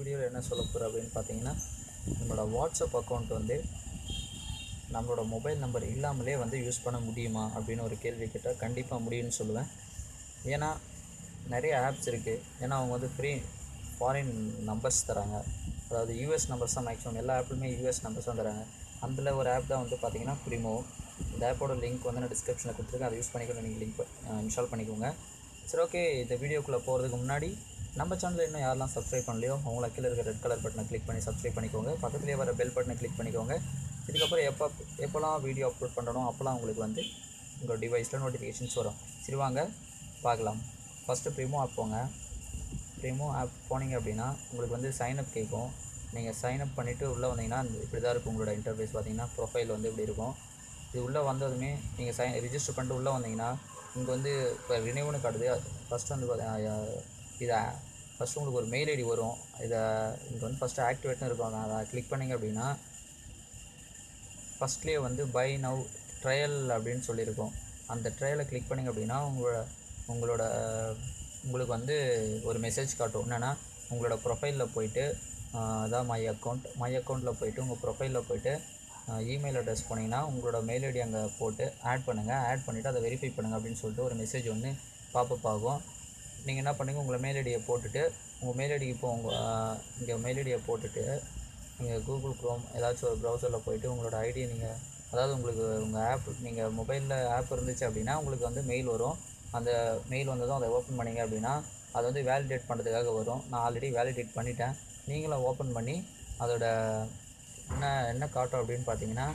வீடியோவில் என்ன சொல்ல போகிறேன் அப்படின்னு பார்த்தீங்கன்னா நம்மளோட வாட்ஸ்அப் அக்கௌண்ட் வந்து நம்மளோட மொபைல் நம்பர் இல்லாமலே வந்து யூஸ் பண்ண முடியுமா அப்படின்னு ஒரு கேள்வி கேட்டால் கண்டிப்பாக முடியும்னு சொல்லுவேன் ஏன்னா நிறைய ஆப்ஸ் இருக்குது ஏன்னா அவங்க வந்து ஃப்ரீ ஃபாரின் நம்பர்ஸ் தராங்க அதாவது யூஎஸ் நம்பர்ஸ் தான் மேக்ஸிமம் எல்லா ஆப்லையுமே யூஎஸ் நம்பர்ஸ் தான் தராங்க அதில் ஒரு ஆப் தான் வந்து பார்த்தீங்கன்னா ப்ரிமோ இந்த ஆப்போட லிங்க் வந்து நான் டிஸ்கிரிப்ஷனில் கொடுத்துருக்கேன் அதை யூஸ் பண்ணிக்கணும் நீங்கள் லிங்க் இன்ஸ்டால் பண்ணிக்கோங்க சரி ஓகே இந்த வீடியோக்குள்ளே போகிறதுக்கு முன்னாடி நம்ம சேனலில் இன்னும் யாரெல்லாம் சப்ஸ்கிரைப் பண்ணலையோ அவங்கள கீழே இருக்க ரெட் கலர் பட்டனை கிளிக் பண்ணி சப்ஸ்கிரைப் பண்ணிக்கோங்க பக்கத்துலேயே வர பெல் பட்டனை கிளிக் பண்ணிக்கோங்க இதுக்கப்புறம் எப்போ எப்போல்லாம் வீடியோ அப்லோட் பண்ணுறனோ அப்போல்லாம் உங்களுக்கு வந்து உங்கள் டிவைஸில் நோட்டிஃபிகேஷன்ஸ் வரும் சரி வாங்க பார்க்கலாம் ஃபஸ்ட்டு ப்ரிமோ ஆப் போங்க ப்ரிமோ ஆப் போனீங்க அப்படின்னா உங்களுக்கு வந்து சைனப் கேட்கும் நீங்கள் சைனப் பண்ணிவிட்டு உள்ளே வந்தீங்கன்னா இந்த இப்படி தான் இருக்கும் உங்களோட இன்டர்ஃபேஸ் பார்த்தீங்கன்னா ப்ரொஃபைல் வந்து இப்படி இருக்கும் இது உள்ளே வந்ததுமே நீங்கள் சை ரிஜிஸ்டர் பண்ணிட்டு உள்ளே வந்தீங்கன்னா இங்கே வந்து இப்போ ரினியூவ்னு காட்டுது ஃபஸ்ட்டு வந்து பார்த்தீங்கன்னா இதை ஃபஸ்ட்டு உங்களுக்கு ஒரு மெயில் ஐடி வரும் இதை இங்கே வந்து ஃபஸ்ட்டு ஆக்டிவேட்னு இருக்கும் அதை கிளிக் பண்ணிங்க அப்படின்னா ஃபஸ்ட்லேயே வந்து பை நவ் ட்ரையல் அப்படின்னு சொல்லியிருக்கோம் அந்த ட்ரையலை கிளிக் பண்ணிங்க அப்படின்னா உங்களோட உங்களோட உங்களுக்கு வந்து ஒரு மெசேஜ் காட்டும் என்னென்னா உங்களோட ப்ரொஃபைலில் போயிட்டு அதான் மை அக்கௌண்ட் மை அக்கௌண்ட்டில் போயிட்டு உங்கள் ப்ரொஃபைலில் போயிட்டு இமெயில் அட்ரஸ் போனீங்கன்னா உங்களோட மெயில் ஐடி அங்கே போட்டு ஆட் பண்ணுங்கள் ஆட் பண்ணிவிட்டு அதை வெரிஃபை பண்ணுங்கள் அப்படின்னு சொல்லிட்டு ஒரு மெசேஜ் ஒன்று பாப்பப் ஆகும் நீங்கள் என்ன பண்ணுங்க உங்களை மெயில் ஐடியை போட்டுட்டு உங்கள் மெயில் ஐடிக்கு இப்போ உங்கள் இங்கே மெயில் ஐடியை போட்டுட்டு நீங்கள் கூகுள் க்ரோம் ஏதாச்சும் ஒரு ப்ரௌசரில் போயிட்டு உங்களோட ஐடியை நீங்கள் அதாவது உங்களுக்கு உங்கள் ஆப் நீங்கள் மொபைலில் ஆப் இருந்துச்சு அப்படின்னா உங்களுக்கு வந்து மெயில் வரும் அந்த மெயில் வந்ததும் அதை ஓப்பன் பண்ணிங்க அப்படின்னா அது வந்து வேலிடேட் பண்ணுறதுக்காக வரும் நான் ஆல்ரெடி வேலிடேட் பண்ணிட்டேன் நீங்களும் ஓப்பன் பண்ணி அதோட என்ன என்ன காட்டும் அப்படின்னு பார்த்தீங்கன்னா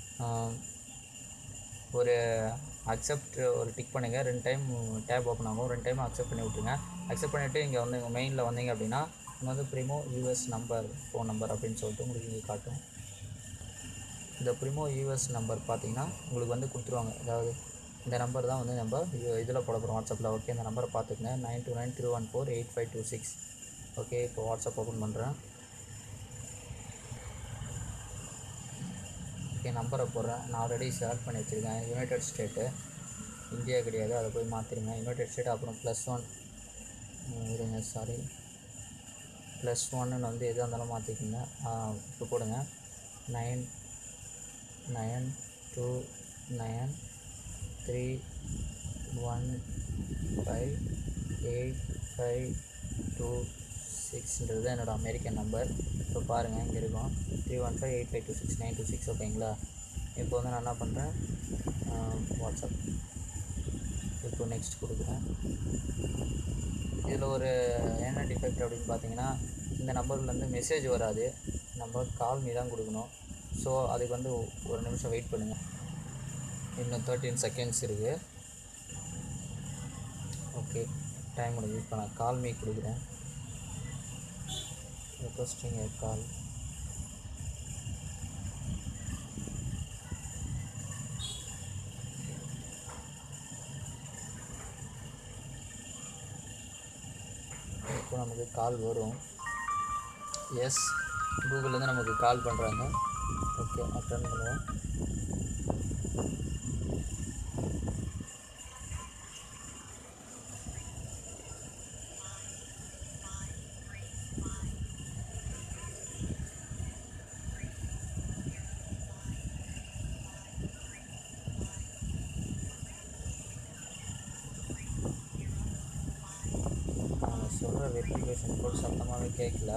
ஒரு அக்செப்ட் ஒரு டிக் பண்ணுங்கள் ரெண்டு டைம் டேப் ஓப்பன் ஆகும் ரெண்டு டைம் அக்செப்ட் பண்ணி விட்ருங்க அக்செப்ட் பண்ணிவிட்டு இங்கே வந்து உங்கள் மெயினில் வந்தீங்க அப்படின்னா இங்கே வந்து Primo US number phone number அப்படின்னு சொல்லிட்டு உங்களுக்கு இங்கே காட்டும் இந்த ப்ரிமோ யூஎஸ் நம்பர் பார்த்தீங்கன்னா உங்களுக்கு வந்து கொடுத்துருவாங்க அதாவது இந்த நம்பர் தான் வந்து நம்ம இதில் போட போகிறோம் வாட்ஸ்அப்பில் ஓகே இந்த நம்பரை பார்த்துக்கங்க nine two nine three one four eight five two six okay இப்போ வாட்ஸ்அப் ஓப்பன் பண்ணுறேன் ஓகே நம்பரை போடுறேன் நான் ஆல்ரெடி செலக்ட் பண்ணி வச்சுருக்கேன் யுனைடெட் ஸ்டேட்டு இந்தியா கிடையாது அதை போய் மாற்றிருங்க யுனைடெட் ஸ்டேட் அப்புறம் ப்ளஸ் ஒன் இருங்க சாரி ப்ளஸ் ஒன்னு வந்து எதாக இருந்தாலும் மாற்றிக்கோங்க இப்போ போடுங்க nine nine two nine three one five eight five two சிக்ஸ்ன்றது தான் என்னோடய அமெரிக்கன் நம்பர் இப்போ பாருங்கள் இங்கே இருக்கும் three one five eight five two six nine two six ஓகேங்களா இப்போ வந்து நான் என்ன பண்ணுறேன் வாட்ஸ்அப் இப்போ நெக்ஸ்ட் கொடுக்குறேன் இதில் ஒரு என்ன டிஃபெக்ட் அப்படின்னு பார்த்தீங்கன்னா இந்த நம்பர்லேருந்து மெசேஜ் வராது நம்ம கால் மீ தான் கொடுக்கணும் ஸோ அதுக்கு வந்து ஒரு நிமிஷம் வெயிட் பண்ணுங்கள் இன்னும் தேர்ட்டீன் செகண்ட்ஸ் இருக்குது ஓகே டைம் முடிஞ்சு இப்போ நான் கால் மீ கொடுக்குறேன் requesting a call இப்போ நமக்கு கால் வரும் எஸ் கூகுள்லேருந்து நமக்கு கால் பண்ணுறாங்க ஓகே அட்டன் பண்ணுவோம் அவங்க சொல்கிற வெரிஃபிகேஷன் கோட் சத்தமாகவே கேட்கல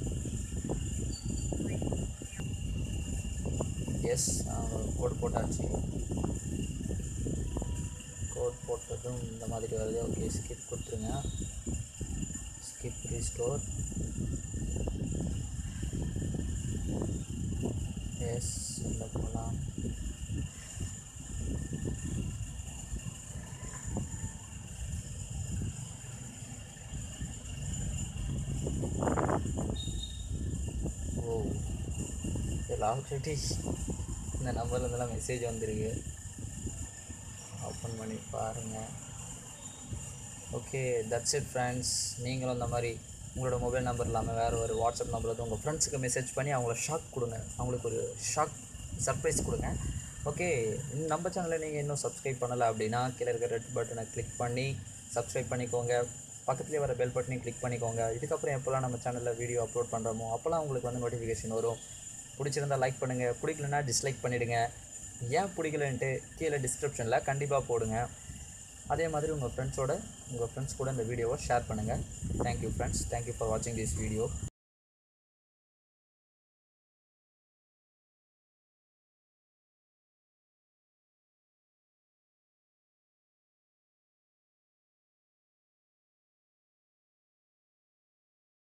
எஸ் கோட் போட்டாச்சு கோட் போட்டதும் இந்த மாதிரி வருது ஓகே ஸ்கிப் கொடுத்துருங்க ஸ்கிப் ரீஸ்டோர் எஸ் உள்ள போகலாம் ஓ இதில் ஆல்ரெடி இந்த நம்பர்லேருந்துலாம் மெசேஜ் வந்திருக்கு ஓப்பன் பண்ணி பாருங்கள் ஓகே தட்ஸ் இட் ஃப்ரெண்ட்ஸ் நீங்களும் இந்த மாதிரி உங்களோட மொபைல் நம்பர் இல்லாமல் வேறு ஒரு வாட்ஸ்அப் நம்பர் வந்து உங்கள் ஃப்ரெண்ட்ஸுக்கு மெசேஜ் பண்ணி அவங்கள ஷாக் கொடுங்க அவங்களுக்கு ஒரு ஷாக் சர்ப்ரைஸ் கொடுங்க ஓகே நம்ம சேனலை நீங்கள் இன்னும் சப்ஸ்கிரைப் பண்ணலை அப்படின்னா கீழே இருக்க ரெட் பட்டனை கிளிக் பண்ணி சப்ஸ்கிரைப் பண்ணிக்கோங்க பக்கத்துலேயே வர பெல் பட்டனையும் கிளிக் பண்ணிக்கோங்க இதுக்கப்புறம் எப்போல்லாம் நம்ம சேனலில் வீடியோ அப்லோட் பண்ணுறோமோ அப்போல்லாம் உங்களுக்கு வந்து நோட்டிஃபிகேஷன் வரும் பிடிச்சிருந்தா லைக் பண்ணுங்கள் பிடிக்கலனா டிஸ்லைக் பண்ணிவிடுங்க ஏன் பிடிக்கலன்ட்டு கீழே டிஸ்கிரிப்ஷனில் கண்டிப்பாக போடுங்க அதே மாதிரி உங்கள் ஃப்ரெண்ட்ஸோட உங்கள் ஃப்ரெண்ட்ஸ் கூட இந்த வீடியோவை ஷேர் பண்ணுங்கள் தேங்க்யூ ஃப்ரெண்ட்ஸ் தேங்க்யூ ஃபார் வாட்சிங் திஸ் வீடியோ